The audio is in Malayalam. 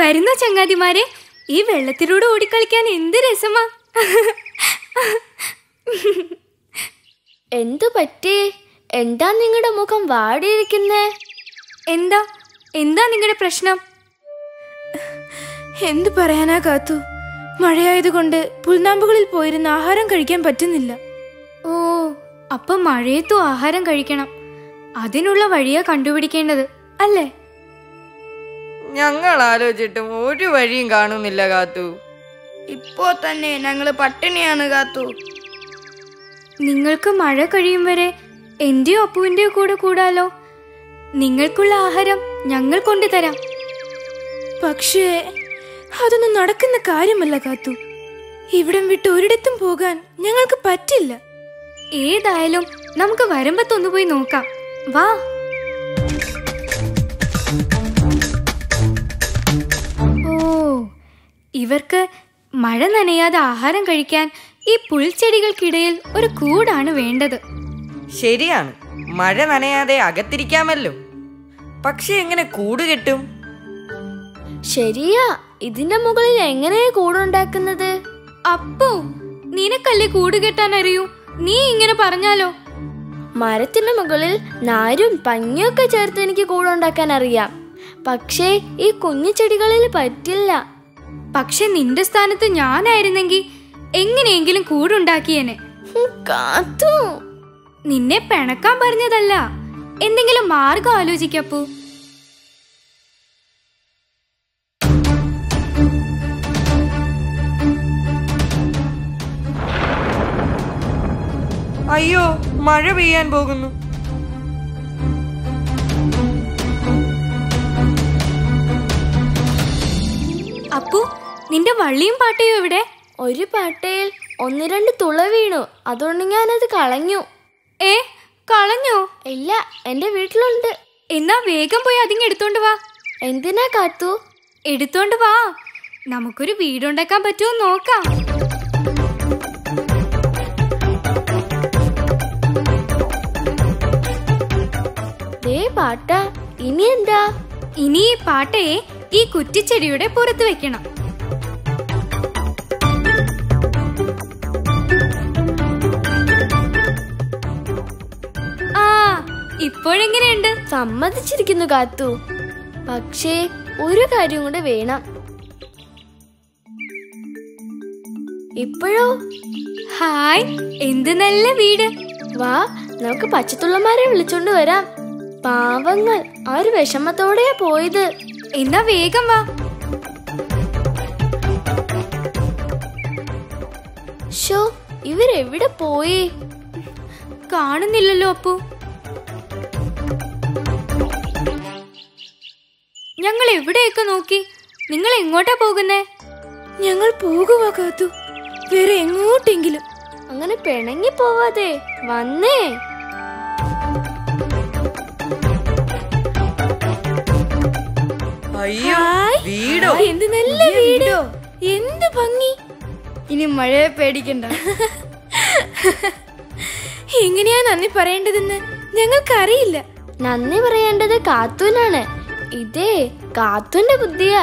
വരുന്ന ചങ്ങാതിമാരെ ഈ വെള്ളത്തിലൂടെ ഓടിക്കളിക്കാൻ എന്ത് രസമാ എന്തു പറ്റി എന്താ നിങ്ങളുടെ മുഖം വാടിയിരിക്കുന്നേ എന്താ എന്താ നിങ്ങളുടെ പ്രശ്നം എന്തു പറയാനാ കാത്തു മഴയായതുകൊണ്ട് പുൽനാമ്പുകളിൽ പോയിരുന്ന് ആഹാരം കഴിക്കാൻ പറ്റുന്നില്ല ഓ അപ്പൊ മഴയത്തും ആഹാരം കഴിക്കണം അതിനുള്ള വഴിയാ കണ്ടുപിടിക്കേണ്ടത് അല്ലേ ഞങ്ങൾ ആലോചിച്ചിട്ടും ഒരു വഴിയും കാണുന്നില്ല കാത്തു ഇപ്പോ തന്നെ ഞങ്ങള് പട്ടിണിയാണ് കാത്തു നിങ്ങൾക്ക് മഴ കഴിയും വരെ എന്റെയോ അപ്പുവിന്റെയോ കൂടെ കൂടാലോ നിങ്ങൾക്കുള്ള ആഹാരം ഞങ്ങൾ കൊണ്ടുതരാം പക്ഷേ അതൊന്നും നടക്കുന്ന കാര്യമല്ല കാത്തു ഇവിടം വിട്ട് ഒരിടത്തും പോകാൻ ഞങ്ങൾക്ക് പറ്റില്ല ഏതായാലും നമുക്ക് വരുമ്പത്തൊന്നു പോയി നോക്കാം വാ ഓ ഇവർക്ക് മഴ നനയാതെ ആഹാരം കഴിക്കാൻ ഈ പുൽച്ചെടികൾക്കിടയിൽ ഒരു കൂടാണ് വേണ്ടത് ശരിയാണ് മഴ നനയാതെ അകത്തിരിക്കാമല്ലോ പക്ഷെ എങ്ങനെ കൂട് കെട്ടും ശരിയാ ഇതിന്റെ മുകളിൽ എങ്ങനെയാ കൂടുണ്ടാക്കുന്നത് അപ്പോ നിനക്കല്ലേ കൂട് കെട്ടാൻ അറിയൂ നീ ഇങ്ങനെ പറഞ്ഞാലോ മരത്തിന് മുകളിൽ നാരും പഞ്ഞിയൊക്കെ ചേർത്ത് എനിക്ക് കൂടുണ്ടാക്കാൻ അറിയാം പക്ഷേ ഈ കുഞ്ഞു ചെടികളിൽ പറ്റില്ല പക്ഷെ നിന്റെ സ്ഥാനത്ത് ഞാനായിരുന്നെങ്കിൽ എങ്ങനെയെങ്കിലും കൂടുണ്ടാക്കിയേനെ ഹും, കാത്തു നിന്നെ പിണക്കാൻ പറഞ്ഞതല്ല എന്തെങ്കിലും മാർഗം ആലോചിക്കപ്പോ അയ്യോ മഴ പെയ്യാൻ പോകുന്നു അപ്പു നിന്റെ വള്ളിയും പാട്ടയും എവിടെ ഒരു പാട്ടയിൽ ഒന്ന് രണ്ട് തുള വീണു അതുകൊണ്ട് ഞാനത് കളഞ്ഞു ഏ കളഞ്ഞോ ഇല്ല എന്റെ വീട്ടിലുണ്ട് എന്നാ വേഗം പോയി അതിങ്ങ് എടുത്തോണ്ട് വാ എന്തിനാ കാത്തു എടുത്തോണ്ട് വാ നമുക്കൊരു വീടുണ്ടാക്കാൻ പറ്റുമോ നോക്കാം ദേ പാട്ട ഇനി എന്താ ഇനി ഈ പാട്ടയെ ഈ കുറ്റിച്ചെടിയുടെ പുറത്ത് വെക്കണം ആ ഇപ്പോഴെങ്ങനെയുണ്ട് സമ്മതിച്ചിരിക്കുന്നു കാത്തു പക്ഷേ ഒരു കാര്യം കൂടെ വേണം ഇപ്പോഴോ ഹായ് എന്ത് നല്ല വീട് വാ നമുക്ക് പച്ചത്തുള്ളമാരെ വിളിച്ചോണ്ട് വരാം പാവങ്ങൾ അവർ വിഷമത്തോടെയാ പോയത് എന്നാ വേഗം വാ ഷോ ഇവരെവിടെ പോയി കാണുന്നില്ലല്ലോ അപ്പു ഞങ്ങൾ എവിടെയൊക്കെ നോക്കി നിങ്ങൾ എങ്ങോട്ടാ പോകുന്നേ ഞങ്ങൾ പോകുക കാത്തു വേറെ എങ്ങോട്ടെങ്കിലും അങ്ങനെ പിണങ്ങി പോവാതെ വന്നേ അയ്യോ ഹായ്. വീടോ ആ, എന്ത് നല്ല വീടോ എന്ത് ഭംഗി ഇനി മഴയെ പേടിക്കണ്ട എങ്ങനെയാ നന്ദി പറയേണ്ടതെന്ന് ഞങ്ങൾക്കറിയില്ല നന്ദി പറയേണ്ടത് കാത്തൂനാണ് ഇതേ കാത്തൂന്റെ ബുദ്ധിയാ